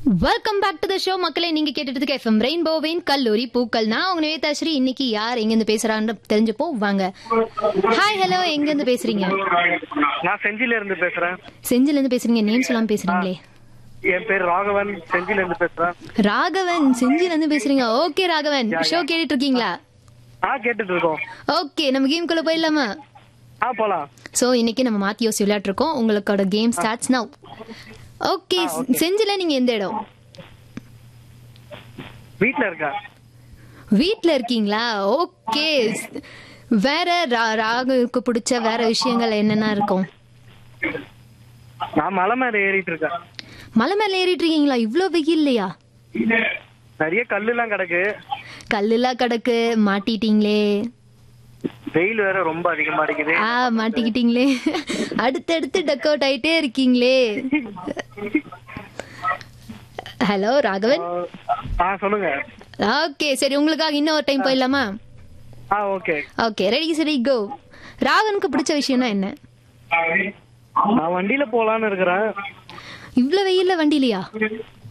welcome back to the show மக்களை நீங்க கேட்டுட்டு இருக்க எஃப்எம் ரெயின்போவின் கல்லூரி பூக்கள் நான் உங்க நிவேதாஸ்ரீ இன்னைக்கு யார் எங்க இருந்து பேசுறான்னு தெரிஞ்சுப்போம் வாங்க ஹாய் ஹலோ எங்க இருந்து பேசுறீங்க நான் செஞ்சில இருந்து பேசுறேன் செஞ்சில இருந்து பேசுறீங்க நேம் சொல்லாம பேசுறீங்களே என் பேர் ராகவன் செஞ்சில இருந்து பேசுறேன் ராகவன் செஞ்சில இருந்து பேசுறீங்க ஓகே ராகவன் ஷோ கேட்டுட்டு இருக்கீங்களா ஆ கேட்டுட்டு இருக்கோம் ஓகே நம்ம கேம்குள்ள போயிடலாமா ஆ போலாம் சோ இன்னைக்கு நம்ம மாத்தி யோசி விளையாட்டு இருக்கோம் உங்களோட கேம் ஸ்டார்ட்ஸ் நவ் ஓகே செஞ்சில நீங்க எந்த இடம் வீட்ல இருக்கேன் வீட்ல இருக்கீங்களா ஓகே வேற ரா- ராகுக்கு பிடிச்ச வேற விஷயங்கள் என்னென்ன இருக்கும் நான் மலை மேல ஏறிட்டு இருக்கேன் மலை மேல ஏறிட்டு இருக்கீங்களா இவ்ளோ வெயில் இல்லையா நிறைய கல்லு எல்லாம் கிடக்கு கல்லுலாம் கிடக்கு மாட்டிட்டீங்களே வெயில் வேற ரொம்ப அதிகமா இருக்குது ஆ மாட்டிக்கிட்டீங்களே அடுத்தடுத்து டக் அவுட் ஆயிட்டே இருக்கீங்களே ஹலோ ராகவன் ஆ சொல்லுங்க ஓகே சரி உங்களுக்காக இன்னொரு டைம் போயிடலாமா ஆ ஓகே ஓகே ரெடி சரி கோ ராகவனுக்கு பிடிச்ச விஷயம்னா என்ன நான் வண்டியில போலான்னு இருக்கிறேன் இவ்ளோ வெயில்ல வண்டிலையா